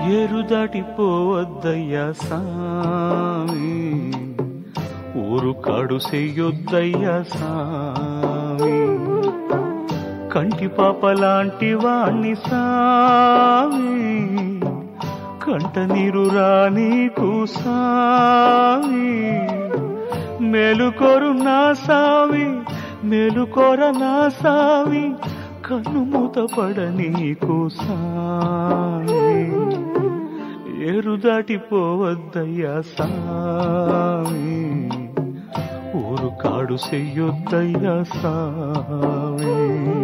ఏరు దాటిపోవద్దయ్యా సామి ఊరు కాడు చెయ్యొద్దయ్యా సామి కంటి పాప లాంటి వాణ్ణి సామి కంట నీరు రానీకు సామి మేలుకోరు నా సామి మేలుకోర నా సామి కన్ను మూతపడ నీకు సామి ఏరు దాటిపోవద్దయ్యా సామి ఊరు కాడు చెయ్యొద్దయ్యా సామి